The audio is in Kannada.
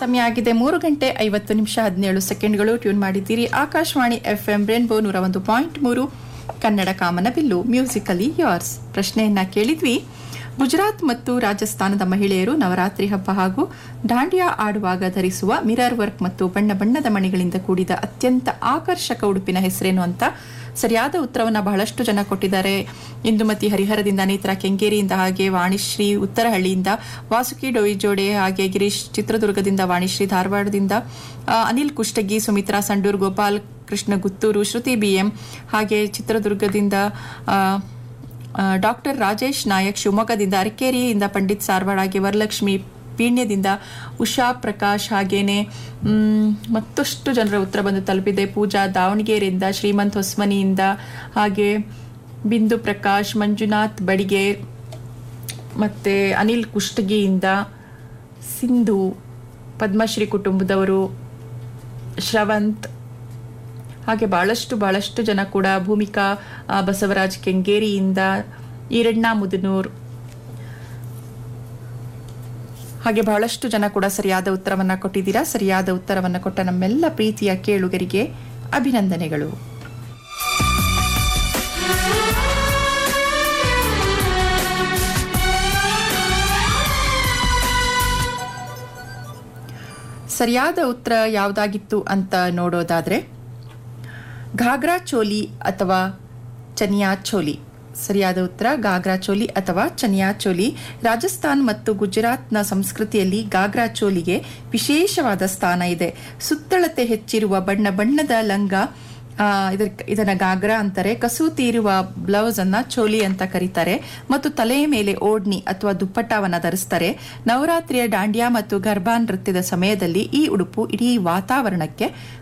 ಸಮಯ ಆಗಿದೆ ಮೂರು ಗಂಟೆ ಐವತ್ತು ನಿಮಿಷ ಹದಿನೇಳು ಸೆಕೆಂಡ್ಗಳು ಟ್ಯೂನ್ ಮಾಡಿದ್ದೀರಿ ಆಕಾಶವಾಣಿ ಎಫ್ ಎಂ ರೇನ್ಬೋ ನೂರ ಒಂದು ಪಾಯಿಂಟ್ ಮೂರು ಕನ್ನಡ ಕಾಮನಬಿಲ್ಲು ಮ್ಯೂಸಿಕಲಿ ಯೋರ್ಸ್ ಪ್ರಶ್ನೆಯನ್ನ ಕೇಳಿದ್ವಿ ಗುಜರಾತ್ ಮತ್ತು ರಾಜಸ್ಥಾನದ ಮಹಿಳೆಯರು ನವರಾತ್ರಿ ಹಬ್ಬ ಹಾಗೂ ದಾಂಡಿಯಾ ಆಡುವಾಗ ಧರಿಸುವ ಮಿರರ್ ವರ್ಕ್ ಮತ್ತು ಬಣ್ಣ ಬಣ್ಣದ ಮಣಿಗಳಿಂದ ಕೂಡಿದ ಅತ್ಯಂತ ಆಕರ್ಷಕ ಉಡುಪಿನ ಹೆಸರೇನು ಅಂತ ಸರಿಯಾದ ಉತ್ತರವನ್ನ ಬಹಳಷ್ಟು ಜನ ಕೊಟ್ಟಿದ್ದಾರೆ ಇಂದುಮತಿ ಹರಿಹರದಿಂದ ನೇತ್ರ ಕೆಂಗೇರಿಯಿಂದ ಹಾಗೆ ವಾಣಿಶ್ರೀ ಉತ್ತರಹಳ್ಳಿಯಿಂದ ವಾಸುಕಿ ಡೊಯಿಜೋಡೆ ಹಾಗೆ ಗಿರೀಶ್ ಚಿತ್ರದುರ್ಗದಿಂದ ವಾಣಿಶ್ರೀ ಧಾರವಾಡದಿಂದ ಆ, ಅನಿಲ್ ಕುಷ್ಟಗಿ ಸುಮಿತ್ರಾ ಸಂಡೂರ್ ಗೋಪಾಲ್ ಕೃಷ್ಣ ಗುತ್ತೂರು ಶ್ರುತಿ ಬಿಎಂ ಹಾಗೆ ಚಿತ್ರದುರ್ಗದಿಂದ ಆ, ಆ, ಡಾಕ್ಟರ್ ರಾಜೇಶ್ ನಾಯಕ್ ಶಿವಮೊಗ್ಗದಿಂದ ಅರಕೇರಿಯಿಂದ ಪಂಡಿತ್ ಸಾರ್ವಾಡ್ ಹಾಗೆ ವರಲಕ್ಷ್ಮಿ ಪೀಣ್ಯದಿಂದ ಉಷಾ ಪ್ರಕಾಶ್ ಹಾಗೇನೆ ಮ್, ಮತ್ತಷ್ಟು ಜನರ ಉತ್ತರ ಬಂದು ತಲುಪಿದೆ ಪೂಜಾ ದಾವಣಗೆರೆಯಿಂದ ಶ್ರೀಮಂತ್ ಹೊಸ್ಮನಿಯಿಂದ ಹಾಗೆ ಬಿಂದು ಪ್ರಕಾಶ್ ಮಂಜುನಾಥ್ ಬಡಿಗೆ ಮತ್ತೆ ಅನಿಲ್ ಕುಷ್ಟಗಿಯಿಂದ ಸಿಂಧು ಪದ್ಮಶ್ರೀ ಕುಟುಂಬದವರು ಶ್ರವಂತ್ ಹಾಗೆ ಬಹಳಷ್ಟು ಬಹಳಷ್ಟು ಜನ ಕೂಡ ಭೂಮಿಕಾ ಆ, ಬಸವರಾಜ್ ಕೆಂಗೇರಿಯಿಂದ ಈರಣ್ಣ ಮುದನೂರ್ ಹಾಗೆ ಬಹಳಷ್ಟು ಜನ ಕೂಡ ಸರಿಯಾದ ಉತ್ತರವನ್ನ ಕೊಟ್ಟಿದ್ದೀರಾ ಸರಿಯಾದ ಉತ್ತರವನ್ನ ಕೊಟ್ಟ ನಮ್ಮೆಲ್ಲ ಪ್ರೀತಿಯ ಕೇಳುಗರಿಗೆ ಅಭಿನಂದನೆಗಳು ಸರಿಯಾದ ಉತ್ತರ ಯಾವುದಾಗಿತ್ತು ಅಂತ ನೋಡೋದಾದ್ರೆ ಘಾಗ್ರಾ ಚೋಲಿ ಅಥವಾ ಚನಿಯಾ ಚೋಲಿ ಸರಿಯಾದ ಉತ್ತರ ಗಾಗ್ರಾ ಚೋಲಿ ಅಥವಾ ಚನಿಯಾ ಚೋಲಿ ರಾಜಸ್ಥಾನ್ ಮತ್ತು ಗುಜರಾತ್ನ ಸಂಸ್ಕೃತಿಯಲ್ಲಿ ಗಾಗ್ರಾ ಚೋಲಿಗೆ ವಿಶೇಷವಾದ ಸ್ಥಾನ ಇದೆ ಸುತ್ತಳತೆ ಹೆಚ್ಚಿರುವ ಬಣ್ಣ ಬಣ್ಣದ ಲಂಗ ಆ, ಇದರ್ ಇದನ್ನ ಗಾಗ್ರಾ ಅಂತಾರೆ ಕಸೂತಿ ಇರುವ ಬ್ಲೌಸ್ ಅನ್ನ ಚೋಲಿ ಅಂತ ಕರೀತಾರೆ ಮತ್ತು ತಲೆಯ ಮೇಲೆ ಓಡ್ನಿ ಅಥವಾ ದುಪ್ಪಟ್ಟವನ್ನ ಧರಿಸ್ತಾರೆ ನವರಾತ್ರಿಯ ದಾಂಡ್ಯಾ ಮತ್ತು ಗರ್ಭಾ ನೃತ್ಯದ ಸಮಯದಲ್ಲಿ ಈ ಉಡುಪು ಇಡೀ ವಾತಾವರಣಕ್ಕೆ